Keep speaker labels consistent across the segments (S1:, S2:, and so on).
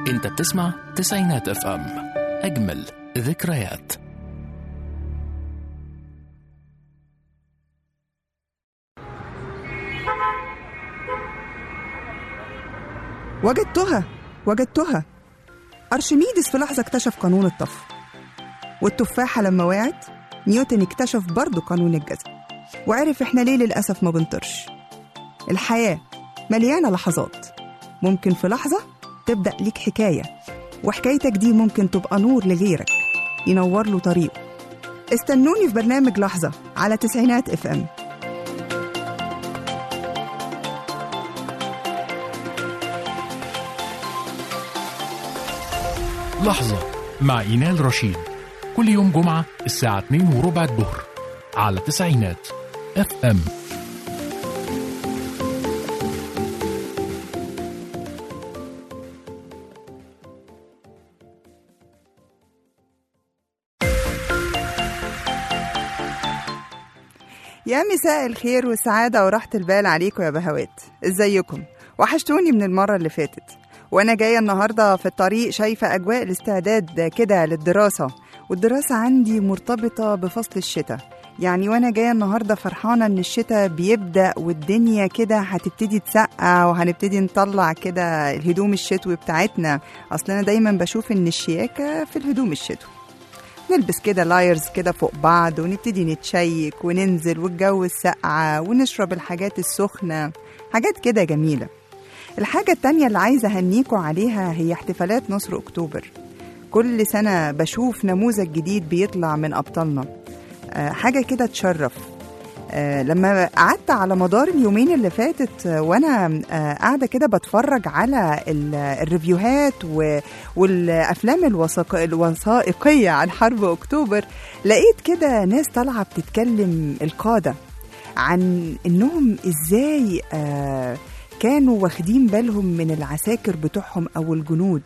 S1: انت بتسمع تسعينات اف ام اجمل ذكريات
S2: وجدتها وجدتها أرشميدس في لحظة اكتشف قانون الطفو والتفاحة لما وقعت نيوتن اكتشف برضه قانون الجذب وعرف احنا ليه للأسف ما بنطرش الحياة مليانة لحظات ممكن في لحظة تبدأ ليك حكاية وحكايتك دي ممكن تبقى نور لغيرك ينور له طريقه استنوني في برنامج لحظة على تسعينات اف ام
S1: لحظة مع إينال رشيد كل يوم جمعة الساعة 2 وربع الظهر على تسعينات اف ام
S2: يا مساء الخير والسعادة وراحة البال عليكم يا بهوات ازيكم وحشتوني من المرة اللي فاتت وانا جاية النهاردة في الطريق شايفة اجواء الاستعداد كده للدراسة والدراسة عندي مرتبطة بفصل الشتاء يعني وانا جاية النهاردة فرحانة ان الشتاء بيبدأ والدنيا كده هتبتدي تسقع وهنبتدي نطلع كده الهدوم الشتوي بتاعتنا اصل انا دايما بشوف ان الشياكة في الهدوم الشتوي نلبس كده لايرز كده فوق بعض ونبتدي نتشيك وننزل والجو الساقعة ونشرب الحاجات السخنة حاجات كده جميلة الحاجة التانية اللي عايزة أهنيكوا عليها هي احتفالات نصر أكتوبر كل سنة بشوف نموذج جديد بيطلع من أبطالنا آه، حاجة كده تشرف آه، لما قعدت على مدار اليومين اللي فاتت آه، وانا آه، قاعده كده بتفرج على ال- الريفيوهات و- والافلام الوثائق- الوثائقيه عن حرب اكتوبر لقيت كده ناس طالعه بتتكلم القاده عن انهم ازاي آه، كانوا واخدين بالهم من العساكر بتوعهم او الجنود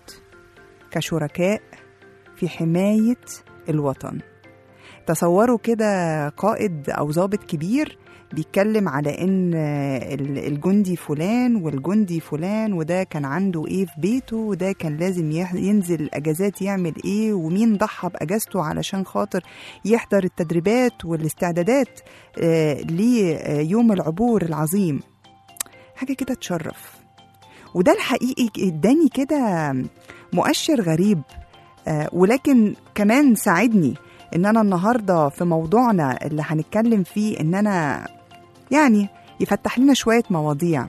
S2: كشركاء في حمايه الوطن تصوروا كده قائد او ضابط كبير بيتكلم على ان ال- الجندي فلان والجندي فلان وده كان عنده ايه في بيته وده كان لازم يح- ينزل اجازات يعمل ايه ومين ضحى باجازته علشان خاطر يحضر التدريبات والاستعدادات آه، ليوم العبور العظيم حاجه كده تشرف وده الحقيقي اداني كده مؤشر غريب آه، ولكن كمان ساعدني ان انا النهارده في موضوعنا اللي هنتكلم فيه ان انا يعني يفتح لنا شويه مواضيع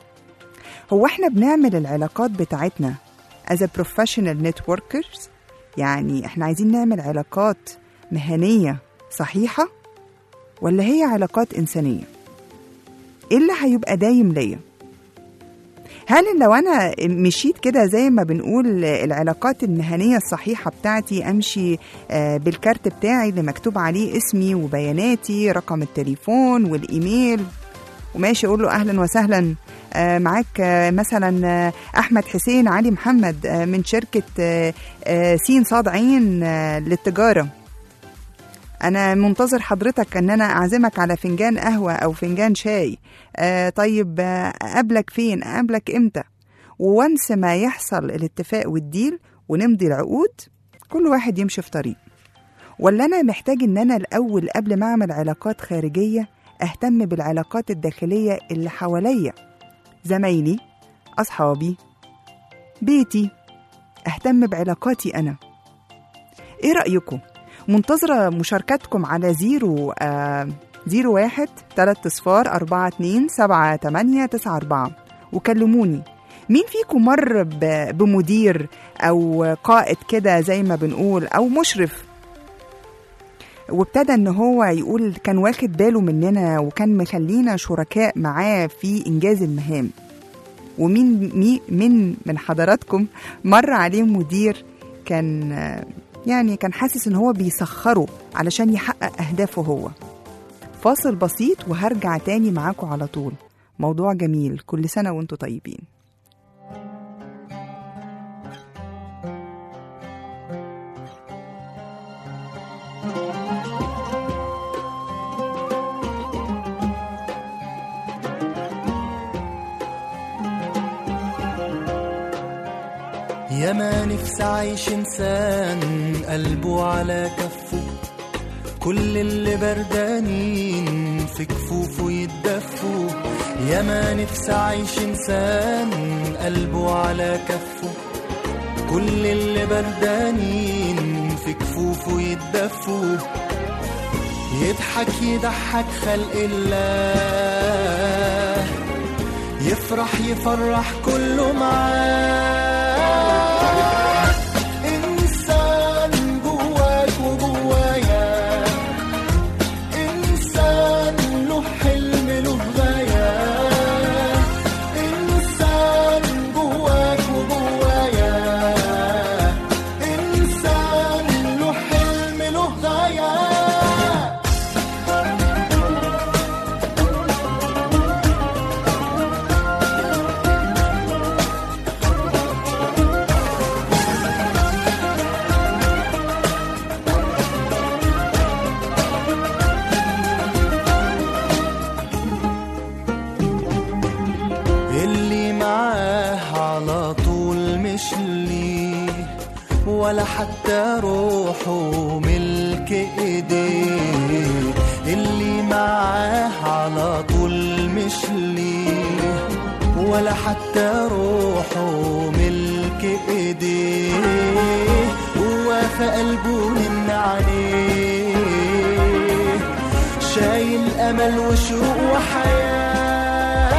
S2: هو احنا بنعمل العلاقات بتاعتنا as a professional networkers يعني احنا عايزين نعمل علاقات مهنيه صحيحه ولا هي علاقات انسانيه ايه اللي هيبقى دايم ليا هل لو انا مشيت كده زي ما بنقول العلاقات المهنيه الصحيحه بتاعتي امشي آه، بالكارت بتاعي اللي مكتوب عليه اسمي وبياناتي رقم التليفون والايميل وماشي اقول له اهلا وسهلا آه، معاك آه، مثلا آه، احمد حسين علي محمد آه، من شركه آه، آه، سين صاد عين آه، للتجاره انا منتظر حضرتك ان انا اعزمك على فنجان قهوه او فنجان شاي آه طيب آه، اقابلك فين اقابلك امتى وونس ما يحصل الاتفاق والديل ونمضي العقود كل واحد يمشي في طريق ولا انا محتاج ان انا الاول قبل ما اعمل علاقات خارجيه اهتم بالعلاقات الداخليه اللي حواليا زمايلي اصحابي بيتي اهتم بعلاقاتي انا ايه رايكم منتظرة مشاركتكم على زيرو آه زيرو واحد تلات صفار أربعة اتنين سبعة تمانية تسعة أربعة وكلموني مين فيكم مر ب- بمدير أو قائد كده زي ما بنقول أو مشرف وابتدى ان هو يقول كان واخد باله مننا وكان مخلينا شركاء معاه في انجاز المهام ومين مي من من حضراتكم مر عليه مدير كان آه، يعني كان حاسس ان هو بيسخره علشان يحقق اهدافه هو فاصل بسيط وهرجع تاني معاكم على طول موضوع جميل كل سنة وانتم طيبين
S3: يا ما نفسي عايش انسان قلبه على كفه كل اللي بردانين في كفوفه يتدفوا يا ما نفسي عايش انسان قلبه على كفه كل اللي بردانين في كفوفه يتدفوا يضحك يضحك خلق الله يفرح يفرح كله معاه إنسان جواك وجوايا إنسان له حلم له غاية إنسان جواك وجوايا إنسان له حلم له غاية اللي معاه على طول مش ليه ولا حتى روحه ملك ايديه اللي معاه على طول مش ليه ولا حتى روحه ملك ايديه هو في قلبه من عليه شايل امل وشوق وحياه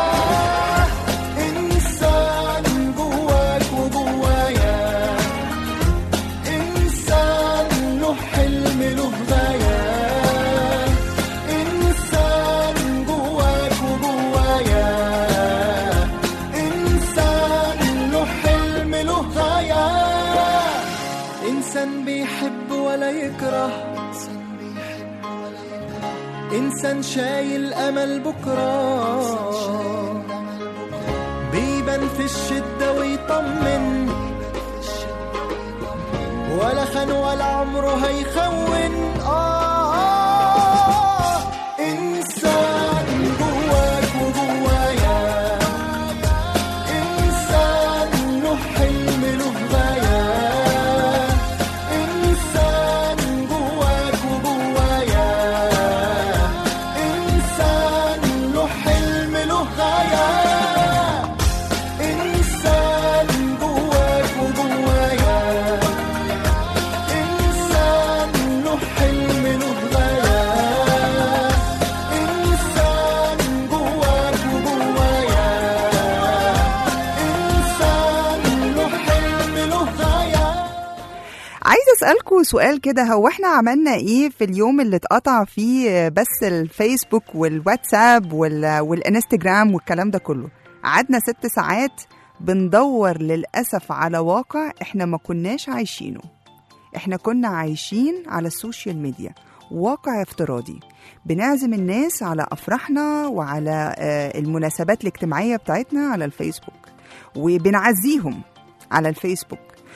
S3: انسان جواك وجوايا انسان له حلم له غايه انسان جواك وجوايا انسان له حلم له غايه انسان بيحب ولا يكره انسان شايل امل بكره بيبان في الشده ويطمن ولا خان ولا عمره هيخون آه, آه إنسان جواك وجوايا إنسان له حلم له غاية إنسان جواك وجوايا إنسان له حلم له غاية إنسان جواك وجوايا إنسان له حلم له غاية إنسان جواك وجوايا إنسان له حلم له غاية
S2: عايزه اسالكم سؤال كده هو احنا عملنا ايه في اليوم اللي اتقطع فيه بس الفيسبوك والواتساب وال... والانستجرام والكلام ده كله قعدنا ست ساعات بندور للاسف على واقع احنا ما كناش عايشينه احنا كنا عايشين على السوشيال ميديا واقع افتراضي بنعزم الناس على افراحنا وعلى آه، المناسبات الاجتماعيه بتاعتنا على الفيسبوك وبنعزيهم على الفيسبوك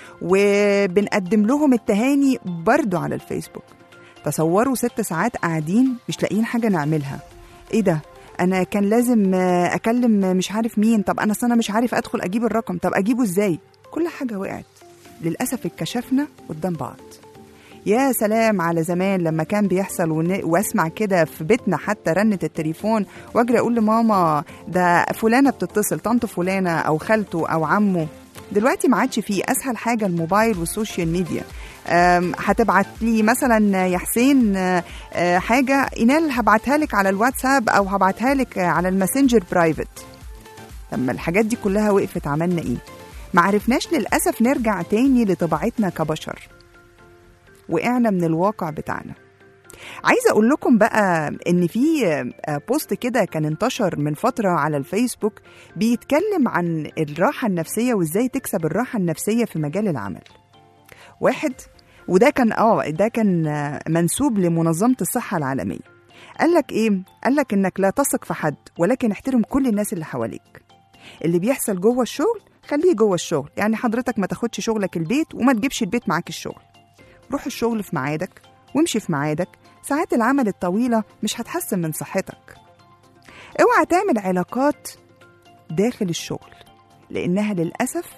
S2: وبنقدم لهم التهاني برضو على الفيسبوك تصوروا ست ساعات قاعدين مش لاقيين حاجة نعملها ايه ده انا كان لازم آه، اكلم آه، مش عارف مين طب انا أصل انا مش عارف ادخل اجيب الرقم طب اجيبه ازاي كل حاجة وقعت للأسف اتكشفنا قدام بعض يا سلام على زمان لما كان بيحصل ون... واسمع كده في بيتنا حتى رنة التليفون واجري اقول لماما ده فلانة بتتصل طنط فلانة او خالته او عمه دلوقتي ما عادش فيه اسهل حاجه الموبايل والسوشيال ميديا أم، هتبعت لي مثلا يا حسين آه، آه، حاجه اينال هبعتها لك على الواتساب او هبعتها لك آه، على الماسنجر برايفت لما الحاجات دي كلها وقفت عملنا ايه ما عرفناش للاسف نرجع تاني لطبيعتنا كبشر وقعنا من الواقع بتاعنا عايزه اقول لكم بقى ان في آه، بوست كده كان انتشر من فتره على الفيسبوك بيتكلم عن الراحه النفسيه وازاي تكسب الراحه النفسيه في مجال العمل واحد وده كان اه ده كان آه، منسوب لمنظمه الصحه العالميه قال لك ايه قال لك انك لا تثق في حد ولكن احترم كل الناس اللي حواليك اللي بيحصل جوه الشغل خليه جوه الشغل يعني حضرتك ما تاخدش شغلك البيت وما تجيبش البيت معاك الشغل روح الشغل في ميعادك وامشي في ميعادك ساعات العمل الطويلة مش هتحسن من صحتك اوعى تعمل علاقات داخل الشغل لأنها للأسف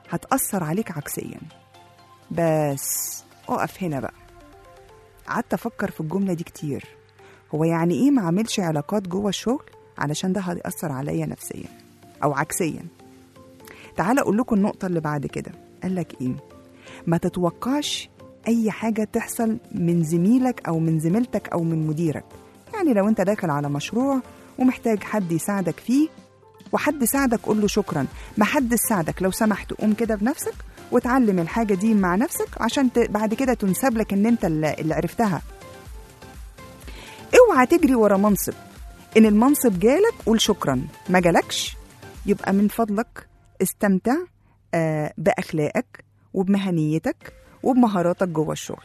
S2: هتأثر عليك عكسيا بس اقف هنا بقى قعدت افكر في الجمله دي كتير هو يعني ايه ما اعملش علاقات جوه الشغل علشان ده هيأثر عليا نفسيا او عكسيا تعال اقول لكم النقطه اللي بعد كده قال لك ايه ما تتوقعش اي حاجه تحصل من زميلك او من زميلتك او من مديرك يعني لو انت داخل على مشروع ومحتاج حد يساعدك فيه وحد ساعدك قول له شكرا ما حد ساعدك لو سمحت قوم كده بنفسك وتعلم الحاجه دي مع نفسك عشان ت... بعد كده تنسب لك ان انت اللي اللي عرفتها اوعى تجري ورا منصب ان المنصب جالك قول شكرا ما جالكش يبقى من فضلك استمتع آه، باخلاقك وبمهنيتك وبمهاراتك جوه الشغل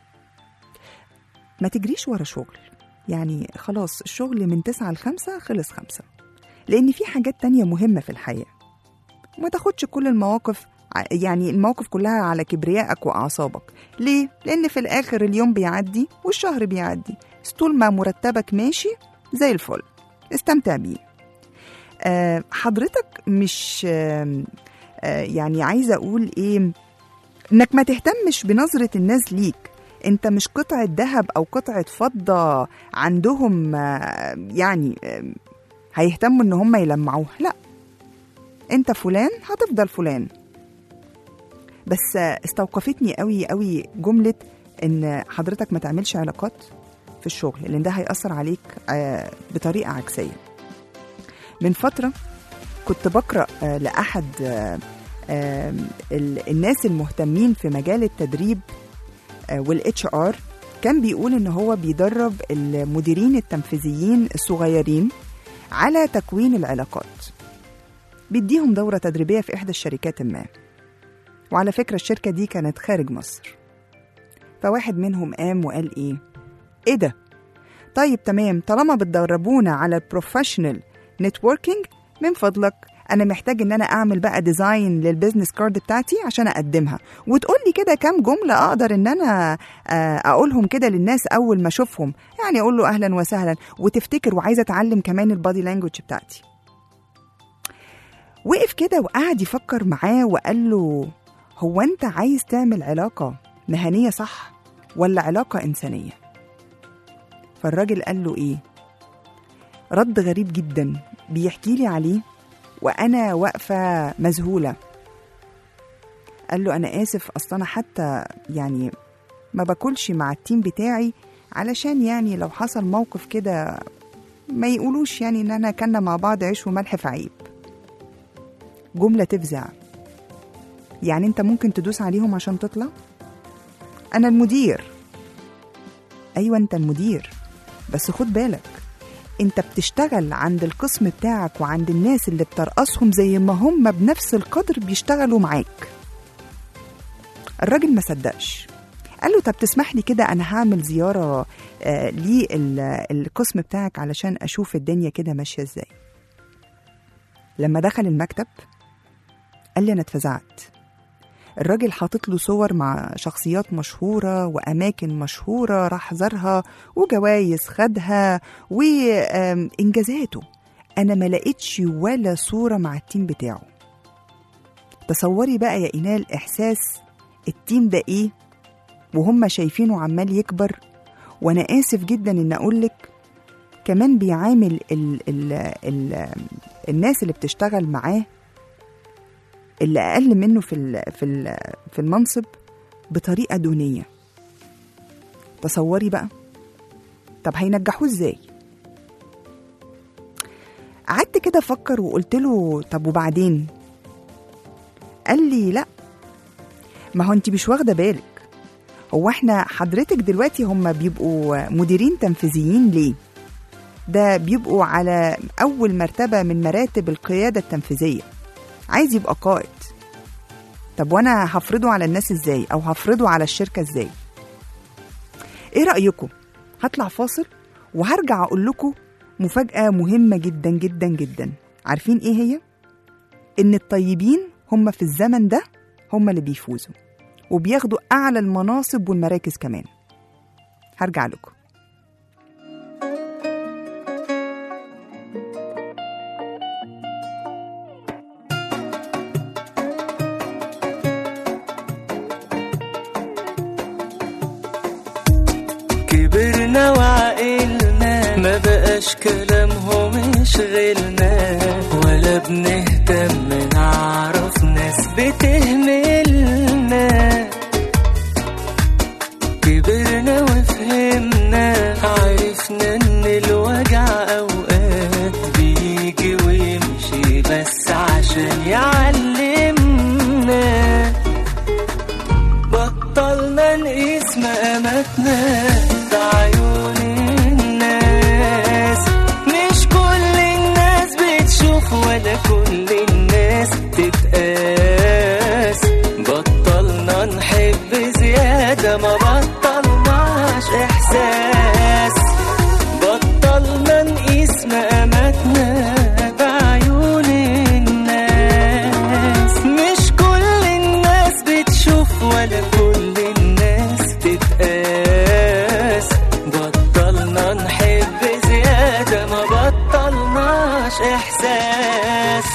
S2: ما تجريش ورا شغل يعني خلاص الشغل من تسعة لخمسة خلص خمسة لأن في حاجات تانية مهمة في الحياة وما تاخدش كل المواقف ع- يعني المواقف كلها على كبريائك وأعصابك ليه؟ لأن في الآخر اليوم بيعدي والشهر بيعدي بس طول ما مرتبك ماشي زي الفل استمتع بيه آه، حضرتك مش آم، آه، يعني عايزة أقول إيه إنك ما تهتمش بنظرة الناس ليك انت مش قطعة ذهب او قطعة فضة عندهم آه، يعني آه، هيهتموا ان هم يلمعوها لا انت فلان هتفضل فلان بس آه، استوقفتني قوي قوي جملة ان حضرتك ما تعملش علاقات في الشغل لان ده هيأثر عليك آه، بطريقة عكسية من فترة كنت بقرأ آه، لأحد آه، آه، ال- الناس المهتمين في مجال التدريب والاتش ار كان بيقول ان هو بيدرب المديرين التنفيذيين الصغيرين على تكوين العلاقات بيديهم دورة تدريبية في إحدى الشركات ما وعلى فكرة الشركة دي كانت خارج مصر فواحد منهم قام وقال إيه إيه ده طيب تمام طالما بتدربونا على البروفيشنال نتوركينج من فضلك انا محتاج ان انا اعمل بقى ديزاين للبيزنس كارد بتاعتي عشان اقدمها وتقول لي كده كام جمله اقدر ان انا آه، اقولهم كده للناس اول ما اشوفهم يعني اقول له اهلا وسهلا وتفتكر وعايزه اتعلم كمان البادي لانجوج بتاعتي وقف كده وقعد يفكر معاه وقال له هو انت عايز تعمل علاقه مهنيه صح ولا علاقه انسانيه فالراجل قال له ايه رد غريب جدا بيحكي لي عليه وانا واقفه مذهوله قال له انا اسف اصل انا حتى يعني ما باكلش مع التيم بتاعي علشان يعني لو حصل موقف كده ما يقولوش يعني ان انا كنا مع بعض عيش وملح في عيب جمله تفزع يعني انت ممكن تدوس عليهم عشان تطلع انا المدير ايوه انت المدير بس خد بالك انت بتشتغل عند القسم بتاعك وعند الناس اللي بترقصهم زي ما هم بنفس القدر بيشتغلوا معاك الراجل ما صدقش قال له طب تسمح لي كده انا هعمل زياره آه للقسم بتاعك علشان اشوف الدنيا كده ماشيه ازاي لما دخل المكتب قال لي انا اتفزعت الراجل حاطط له صور مع شخصيات مشهورة وأماكن مشهورة راح زارها وجوايز خدها وإنجازاته أنا ما لقيتش ولا صورة مع التيم بتاعه تصوري بقى يا إينال إحساس التيم ده إيه وهم شايفينه عمال يكبر وأنا آسف جدا إن أقولك كمان بيعامل ال ال ال الناس اللي بتشتغل معاه اللي اقل منه في ال في ال في المنصب بطريقه دونيه تصوري بقى طب هينجحوه ازاي قعدت كده افكر وقلت له طب وبعدين قال لي لا ما هو انت مش واخده بالك هو احنا حضرتك دلوقتي هم بيبقوا مديرين تنفيذيين ليه ده بيبقوا على اول مرتبه من مراتب القياده التنفيذيه عايز يبقى قائد طب وانا هفرضه على الناس ازاي او هفرضه على الشركه ازاي ايه رايكم هطلع فاصل وهرجع اقول لكم مفاجاه مهمه جدا جدا جدا عارفين ايه هي ان الطيبين هم في الزمن ده هم اللي بيفوزوا وبياخدوا اعلى المناصب والمراكز كمان هرجع لكم
S4: بتشغلنا ولا بنهتم نعرف ناس بتهملنا كبرنا وفهمنا عرفنا ان الوجع اوقات بيجي ويمشي بس عشان يعلمنا بطلنا نقيس مقاماتنا بعيون الناس مش كل الناس بتشوف ولا كل الناس تتقاس بطلنا نحب زيادة ما بطلناش إحساس بطلنا نقيس مقاماتنا بعيون الناس مش كل الناس بتشوف ولا كل الناس تتقاس بطلنا نحب زيادة ما بطلناش إحساس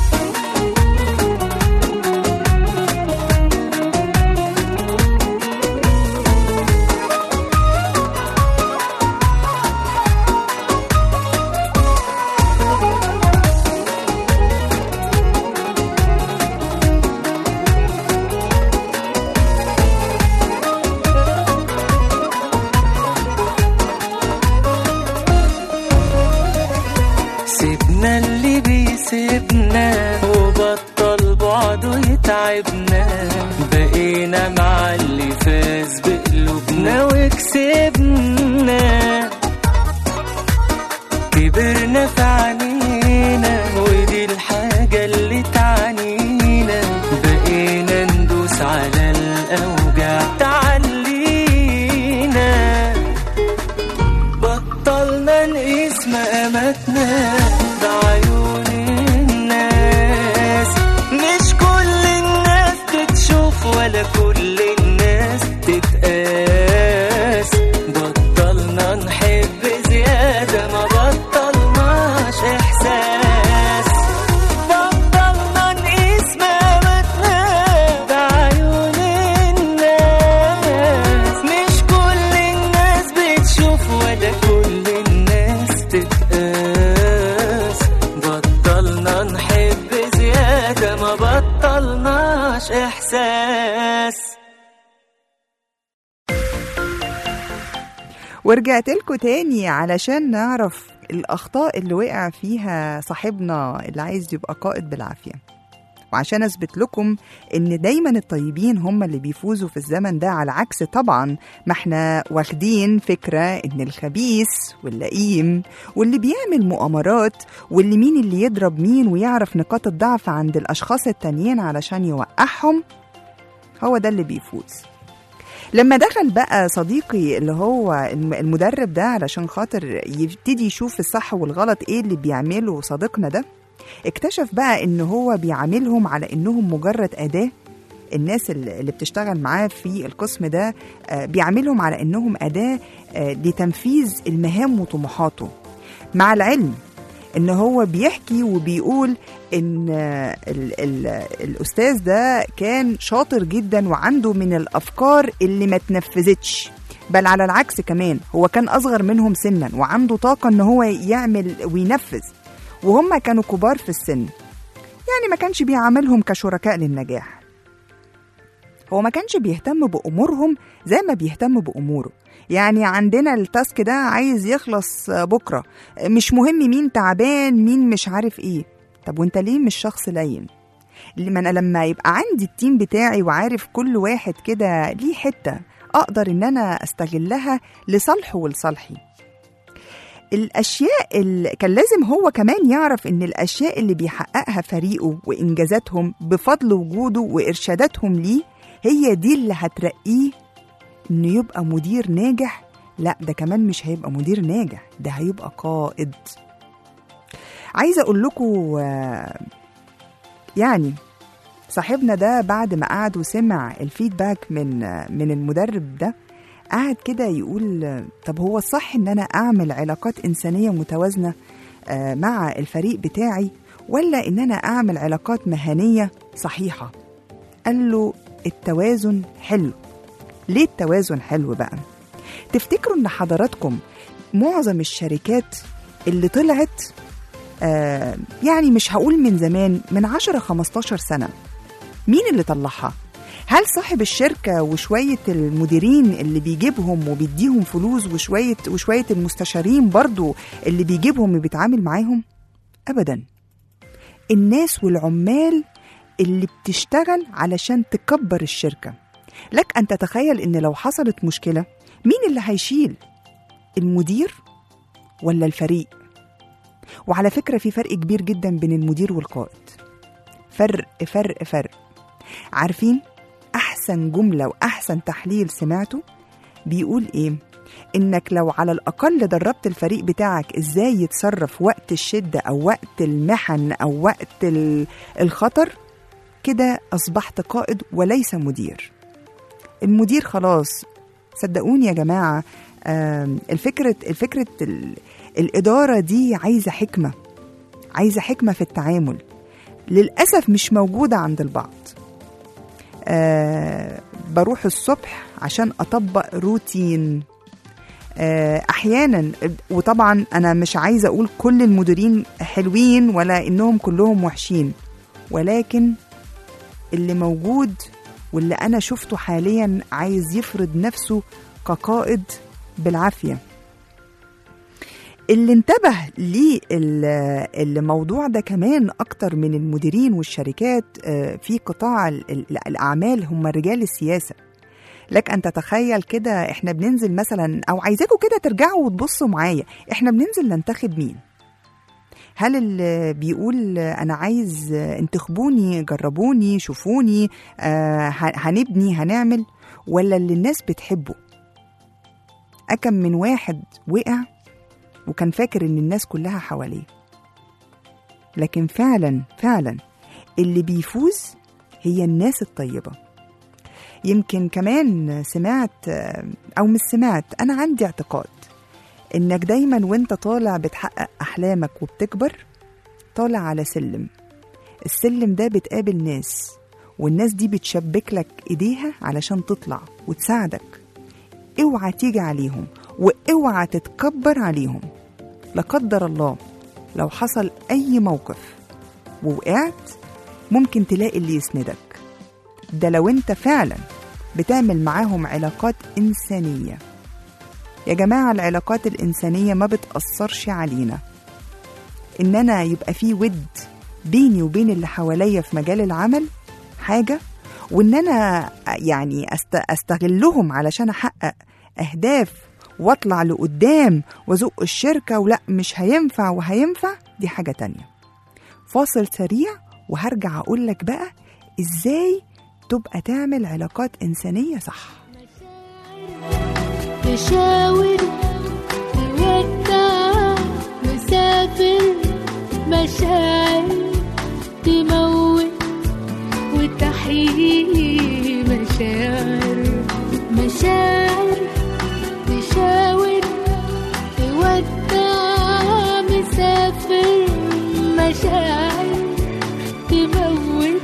S4: سيبنا اللي بيسيبنا وبطل بعده يتعبنا بقينا مع اللي فاز بقلوبنا وكسبنا كبرنا في عينينا ودي الحاجة اللي تعنينا بقينا ندوس على الأوجع تعلينا بطلنا نقيس مقاماتنا بعيون الناس مش كل الناس تتشوف ولا كل الناس تتقاس بطلنا نحب زيادة ما بطلناش إحساس بطلنا نقيس مقاماتنا بعيون الناس مش كل الناس بتشوف ولا كل الناس تتقاس بطلنا نحب زيادة ما بطلناش إحساس
S2: ورجعت لكم تاني علشان نعرف الأخطاء اللي وقع فيها صاحبنا اللي عايز يبقى قائد بالعافية وعشان أثبت لكم إن دايما الطيبين هم اللي بيفوزوا في الزمن ده على عكس طبعا ما احنا واخدين فكرة إن الخبيث واللئيم واللي بيعمل مؤامرات واللي مين اللي يضرب مين ويعرف نقاط الضعف عند الأشخاص التانيين علشان يوقعهم هو ده اللي بيفوز لما دخل بقى صديقي اللي هو الم- المدرب ده علشان خاطر يبتدي يشوف الصح والغلط ايه اللي بيعمله صديقنا ده اكتشف بقى ان هو بيعاملهم على انهم مجرد اداه الناس اللي اللي بتشتغل معاه في القسم ده آه، بيعاملهم على انهم اداه آه، لتنفيذ المهام وطموحاته مع العلم ان هو بيحكي وبيقول ان آه، ال ال الاستاذ ده كان شاطر جدا وعنده من الافكار اللي ما تنفذتش بل على العكس كمان هو كان اصغر منهم سنا وعنده طاقه ان هو يعمل وينفذ وهم كانوا كبار في السن يعني ما كانش بيعاملهم كشركاء للنجاح هو ما كانش بيهتم بأمورهم زي ما بيهتم بأموره يعني عندنا التاسك ده عايز يخلص بكرة مش مهم مين تعبان مين مش عارف ايه طب وانت ليه مش شخص لين لما انا لما يبقى عندي التيم بتاعي وعارف كل واحد كده ليه حتة اقدر ان انا استغلها لصالحه ولصالحي الاشياء اللي كان لازم هو كمان يعرف ان الاشياء اللي بيحققها فريقه وانجازاتهم بفضل وجوده وارشاداتهم ليه هي دي اللي هترقيه انه يبقى مدير ناجح لا ده كمان مش هيبقى مدير ناجح ده هيبقى قائد عايزه اقول لكم آه، يعني صاحبنا ده بعد ما قعد وسمع الفيدباك من آه، من المدرب ده قعد كده يقول آه، طب هو الصح ان انا اعمل علاقات انسانيه متوازنه آه، مع الفريق بتاعي ولا ان انا اعمل علاقات مهنيه صحيحه قال له التوازن حلو ليه التوازن حلو بقى تفتكروا ان حضراتكم معظم الشركات اللي طلعت آه يعني مش هقول من زمان من 10 15 سنة مين اللي طلعها؟ هل صاحب الشركة وشوية المديرين اللي بيجيبهم وبيديهم فلوس وشوية وشوية المستشارين برضو اللي بيجيبهم وبيتعامل معاهم؟ أبدا الناس والعمال اللي بتشتغل علشان تكبر الشركة لك أن تتخيل إن لو حصلت مشكلة مين اللي هيشيل؟ المدير ولا الفريق؟ وعلى فكرة في فرق كبير جدا بين المدير والقائد فرق فرق فرق عارفين أحسن جملة وأحسن تحليل سمعته بيقول إيه إنك لو على الأقل دربت الفريق بتاعك إزاي يتصرف وقت الشدة أو وقت المحن أو وقت ال- الخطر كده أصبحت قائد وليس مدير المدير خلاص صدقوني يا جماعة آم، الفكرة الفكرة ال- الإدارة دي عايزة حكمة عايزة حكمة في التعامل للأسف مش موجودة عند البعض آه بروح الصبح عشان أطبق روتين آه أحيانا وطبعا أنا مش عايزة أقول كل المديرين حلوين ولا إنهم كلهم وحشين ولكن اللي موجود واللي أنا شفته حاليا عايز يفرض نفسه كقائد بالعافية اللي انتبه للموضوع ده كمان أكتر من المديرين والشركات آه، في قطاع ال- ال- الأعمال هم رجال السياسة لك أن تتخيل كده إحنا بننزل مثلا أو عايزاكم كده ترجعوا وتبصوا معايا إحنا بننزل ننتخب مين هل اللي بيقول أنا عايز انتخبوني جربوني شوفوني آه، ه- هنبني هنعمل ولا اللي الناس بتحبه أكم من واحد وقع وكان فاكر إن الناس كلها حواليه لكن فعلا فعلا اللي بيفوز هي الناس الطيبة يمكن كمان سمعت آه، أو مش سمعت أنا عندي اعتقاد إنك دايما وانت طالع بتحقق أحلامك وبتكبر طالع على سلم السلم ده بتقابل ناس والناس دي بتشبك لك إيديها علشان تطلع وتساعدك اوعى تيجي عليهم واوعى تتكبر عليهم لا قدر الله لو حصل أي موقف ووقعت ممكن تلاقي اللي يسندك ده لو انت فعلا بتعمل معاهم علاقات إنسانية يا جماعة العلاقات الإنسانية ما بتأثرش علينا إن أنا يبقى في ود بيني وبين اللي حواليا في مجال العمل حاجة وإن أنا يعني أست- أستغلهم علشان أحقق أهداف واطلع لقدام وازق الشركة ولا مش هينفع وهينفع دي حاجة تانية فاصل سريع وهرجع أقول لك بقى إزاي تبقى تعمل علاقات إنسانية صح
S5: تشاور تودع مسافر مشاعر تموت وتحيي مشاعر مشاعر تشاور تودع مسافر مشاعر تموت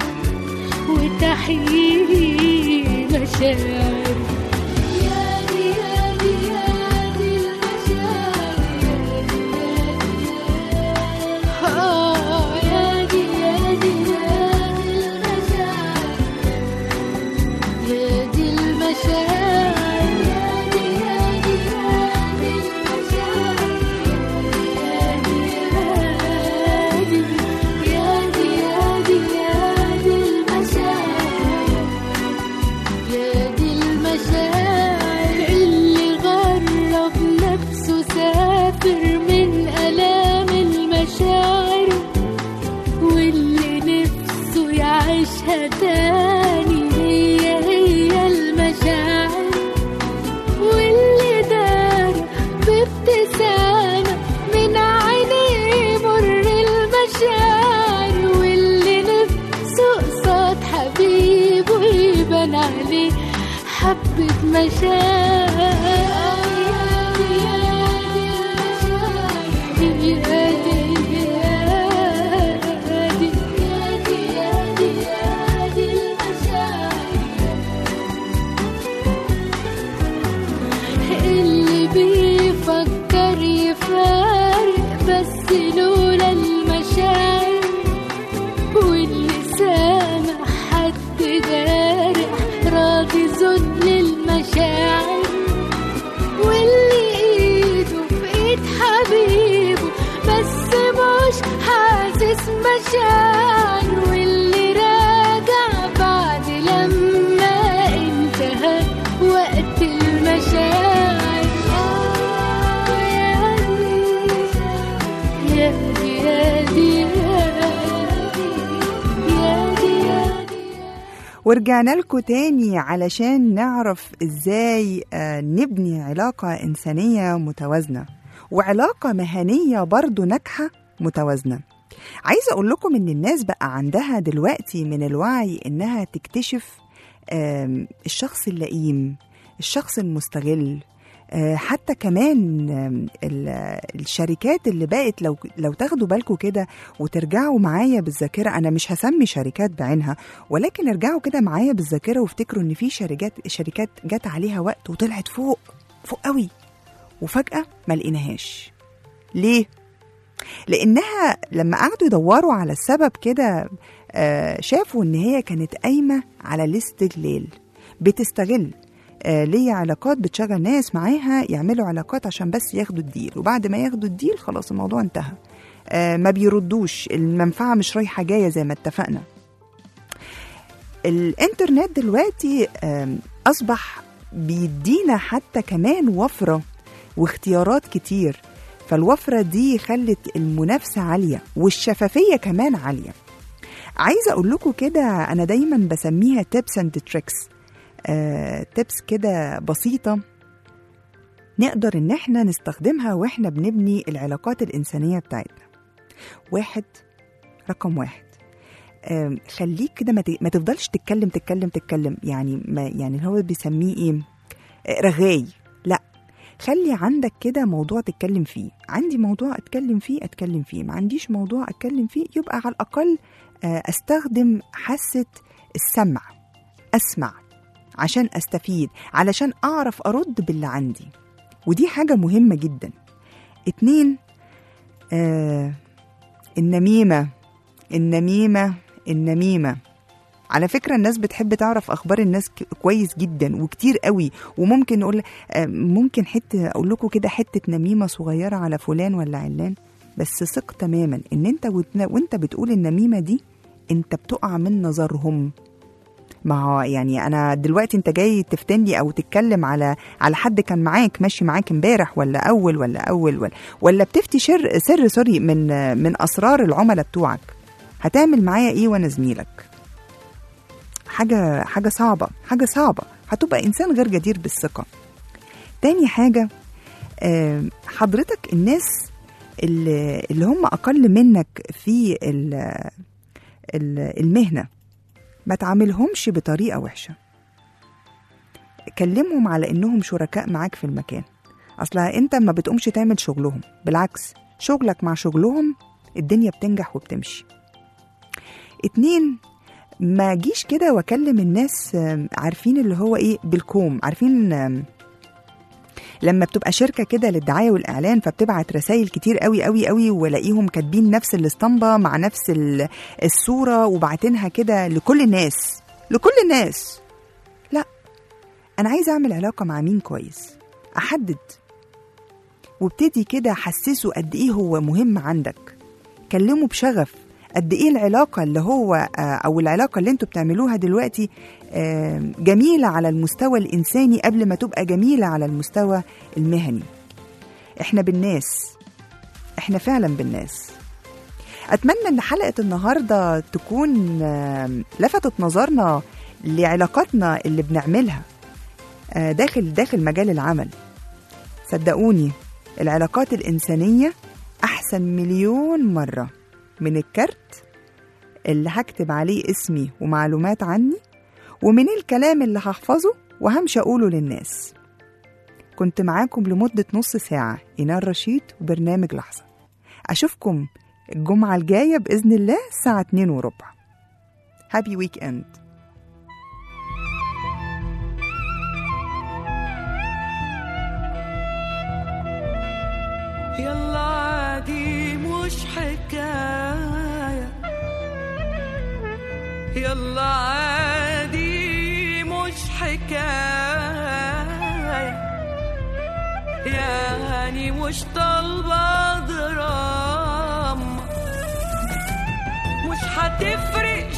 S5: وتحيي مشاعر يا دي يا دي يا دي المشاعر آه يا دي يا دي يا دي المشاعر يا دي المشاعر يا دي يا دي يا دي المشاعر يا دي يا دي يا دي يا دي يا دي المشاعر يا دي المشاعر اللي غرب نفسه سافر من آلام المشاعر واللي نفسه يعيشها تاني هي هي المشاعر واللي دار بابتسامة من عينيه مر المشاعر واللي نفسه قصاد حبيبه يبان عليه حبة مشاعر اللي بيفكر يفارق بس لولا المشاعر واللي سامع حد جارح راضي ذل المشاعر واللي ايده في ايد حبيبه بس مش حاسس مشاعر واللي راجع بعد لما انتهى وقت المشاعر آه يا دي يا دي يا دي يا دي يا دي
S2: ورجعنا لكم تاني علشان نعرف ازاي آه، نبني علاقة إنسانية متوازنة وعلاقة مهنية برضو ناجحة متوازنة عايزة أقول لكم إن الناس بقى عندها دلوقتي من الوعي إنها تكتشف آم، الشخص اللئيم الشخص المستغل آه، حتى كمان آم، ال- الشركات اللي بقت لو لو تاخدوا بالكم كده وترجعوا معايا بالذاكره انا مش هسمي شركات بعينها ولكن ارجعوا كده معايا بالذاكره وافتكروا ان في شركات شركات جت عليها وقت وطلعت فوق فوق قوي وفجاه ما لقيناهاش ليه لانها لما قعدوا يدوروا على السبب كده آه، شافوا ان هي كانت قايمه على الاستغلال بتستغل آه، ليا علاقات بتشغل ناس معاها يعملوا علاقات عشان بس ياخدوا الديل وبعد ما ياخدوا الديل خلاص الموضوع انتهى آه، ما بيردوش المنفعة مش رايحة جاية زي ما اتفقنا الانترنت دلوقتي آم، أصبح بيدينا حتى كمان وفرة واختيارات كتير فالوفرة دي خلت المنافسة عالية والشفافية كمان عالية عايزة أقول لكم كده أنا دايما بسميها تيبس اند تريكس تيبس كده بسيطة نقدر إن احنا نستخدمها واحنا بنبني العلاقات الإنسانية بتاعتنا واحد رقم واحد آم، خليك كده ما ت- ما تفضلش تتكلم تتكلم تتكلم يعني ما يعني اللي هو بيسميه ايه آه، رغاي لا خلي عندك كده موضوع تتكلم فيه عندي موضوع اتكلم فيه اتكلم فيه ما عنديش موضوع اتكلم فيه يبقى على الاقل آه، استخدم حاسه السمع اسمع عشان استفيد علشان اعرف ارد باللي عندي ودي حاجه مهمه جدا اتنين آه النميمه النميمه النميمه على فكرة الناس بتحب تعرف أخبار الناس ك- كويس جدا وكتير قوي وممكن نقول آه، ممكن حتة أقول لكم كده حتة نميمة صغيرة على فلان ولا علان بس ثق تماما إن أنت وتنا- وأنت بتقول النميمة دي أنت بتقع من نظرهم ما هو يعني انا دلوقتي انت جاي تفتن لي او تتكلم على على حد كان معاك ماشي معاك امبارح ولا اول ولا اول ولا ولا بتفتي شر سر سوري من من اسرار العملاء بتوعك هتعمل معايا ايه وانا زميلك حاجه حاجه صعبه حاجه صعبه هتبقى انسان غير جدير بالثقه تاني حاجه آم، حضرتك الناس اللي, اللي هم اقل منك في ال- ال- المهنه ما تعاملهمش بطريقة وحشة كلمهم على إنهم شركاء معاك في المكان أصلها أنت ما بتقومش تعمل شغلهم بالعكس شغلك مع شغلهم الدنيا بتنجح وبتمشي اتنين ما جيش كده واكلم الناس آم، عارفين اللي هو ايه بالكوم عارفين آم، لما بتبقى شركه كده للدعايه والاعلان فبتبعت رسائل كتير قوي قوي قوي والاقيهم كاتبين نفس الاسطمبه مع نفس ال- الصوره وبعتينها كده لكل الناس لكل الناس لا انا عايزه اعمل علاقه مع مين كويس احدد وابتدي كده حسسه قد ايه هو مهم عندك كلمه بشغف قد ايه العلاقه اللي هو آه، او العلاقه اللي انتوا بتعملوها دلوقتي آه، جميله على المستوى الانساني قبل ما تبقى جميله على المستوى المهني احنا بالناس احنا فعلا بالناس اتمنى ان حلقه النهارده تكون آه، لفتت نظرنا لعلاقاتنا اللي بنعملها آه، داخل داخل مجال العمل صدقوني العلاقات الإنسانية أحسن مليون مرة من الكارت اللي هكتب عليه اسمي ومعلومات عني ومن الكلام اللي هحفظه وهمشي أقوله للناس كنت معاكم لمدة نص ساعة إينار رشيد وبرنامج لحظة أشوفكم الجمعة الجاية بإذن الله الساعة 2 وربع هابي ويك اند
S4: يلا عادي مش حكاية
S6: يلا عادي مش حكاية يعني مش طالبة دراما مش هتفرق